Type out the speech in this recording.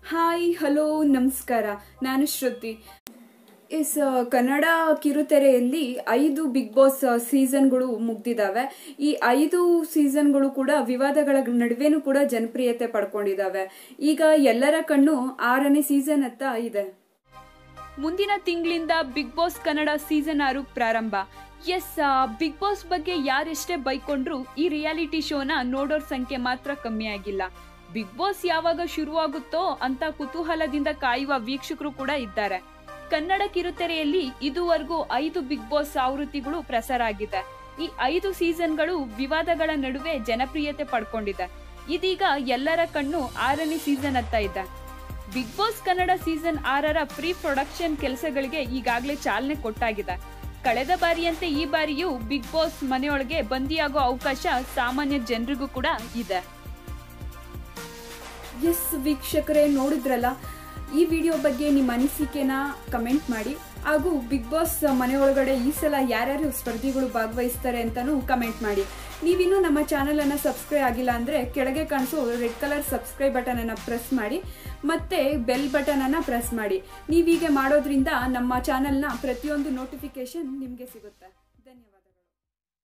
hi hello ನಮಸ್ಕಾರ ನಾನು ಶ್ರುತಿ S Kannada ಕಿರುತೆರೆಯಲ್ಲಿ ಐದು ಬಿಗ್ ಬಾಸ್ ಸೀಸನ್ಗಳು ಮುಗ್ದಿದ್ದಾವೆ ಈ ಐದು ಸೀಸನ್ಗಳು ಕೂಡ ವಿವಾದಗಳ ನಡುವೆನೂ ಕೂಡ ಜನಪ್ರಿಯತೆ ಪಡ್ಕೊಂಡಿದ್ದಾವೆ ಈಗ ಎಲ್ಲರ ಕಣ್ಣು ಆರನೇ ಸೀಸನ್ ಅತ್ತ ಇದೆ ಮುಂದಿನ ತಿಂಗಳಿಂದ ಬಿಗ್ ಬಾಸ್ ಕನ್ನಡ ಸೀಸನ್ ಆರು ಪ್ರಾರಂಭ ಎಸ್ ಬಿಗ್ ಬಾಸ್ ಬಗ್ಗೆ ಯಾರೆಷ್ಟೇ ಬೈಕೊಂಡ್ರು ಈ ರಿಯಾಲಿಟಿ ಶೋನ ನೋಡೋರ್ ಸಂಖ್ಯೆ ಮಾತ್ರ ಕಮ್ಮಿ ಆಗಿಲ್ಲ ಬಿಗ್ ಬಾಸ್ ಯಾವಾಗ ಶುರುವಾಗುತ್ತೋ ಅಂತ ಕುತೂಹಲದಿಂದ ಕಾಯುವ ವೀಕ್ಷಕರು ಕೂಡ ಇದ್ದಾರೆ ಕನ್ನಡ ಕಿರುತೆರೆಯಲ್ಲಿ ಇದುವರೆಗೂ ಐದು ಬಿಗ್ ಬಾಸ್ ಆವೃತ್ತಿಗಳು ಪ್ರಸಾರ ಆಗಿದೆ ಈ ಐದು ಸೀಸನ್ಗಳು ವಿವಾದಗಳ ನಡುವೆ ಜನಪ್ರಿಯತೆ ಪಡ್ಕೊಂಡಿದೆ ಇದೀಗ ಎಲ್ಲರ ಕಣ್ಣು ಆರನೇ ಸೀಸನ್ ಅತ್ತ ಇದೆ ಬಿಗ್ ಬಾಸ್ ಕನ್ನಡ ಸೀಸನ್ ಆರರ ಪ್ರೀ ಪ್ರೊಡಕ್ಷನ್ ಕೆಲಸಗಳಿಗೆ ಈಗಾಗಲೇ ಚಾಲನೆ ಕೊಟ್ಟಾಗಿದೆ ಕಳೆದ ಬಾರಿಯಂತೆ ಈ ಬಾರಿಯೂ ಬಿಗ್ ಬಾಸ್ ಮನೆಯೊಳಗೆ ಬಂದಿಯಾಗೋ ಅವಕಾಶ ಸಾಮಾನ್ಯ ಜನರಿಗೂ ಕೂಡ ಇದೆ ಎಸ್ ವೀಕ್ಷಕರೇ ನೋಡಿದ್ರಲ್ಲ ಈ ವಿಡಿಯೋ ಬಗ್ಗೆ ನಿಮ್ಮ ಅನಿಸಿಕೆನ ಕಮೆಂಟ್ ಮಾಡಿ ಹಾಗೂ ಬಿಗ್ ಬಾಸ್ ಮನೆ ಒಳಗಡೆ ಈ ಸಲ ಯಾರ್ಯಾರು ಸ್ಪರ್ಧಿಗಳು ಭಾಗವಹಿಸ್ತಾರೆ ಅಂತಾನೂ ಕಮೆಂಟ್ ಮಾಡಿ ನೀವಿನ್ನೂ ನಮ್ಮ ಚಾನಲ್ ಅನ್ನ ಸಬ್ಸ್ಕ್ರೈಬ್ ಆಗಿಲ್ಲ ಅಂದ್ರೆ ಕೆಳಗೆ ಕಾಣಿಸೋ ರೆಡ್ ಕಲರ್ ಸಬ್ಸ್ಕ್ರೈಬ್ ಬಟನ್ ಅನ್ನ ಪ್ರೆಸ್ ಮಾಡಿ ಮತ್ತೆ ಬೆಲ್ ಬಟನ್ ಅನ್ನ ಪ್ರೆಸ್ ಮಾಡಿ ನೀವೀಗೆ ಮಾಡೋದ್ರಿಂದ ನಮ್ಮ ಚಾನಲ್ನ ಪ್ರತಿಯೊಂದು ನೋಟಿಫಿಕೇಶನ್ ನಿಮಗೆ ಸಿಗುತ್ತೆ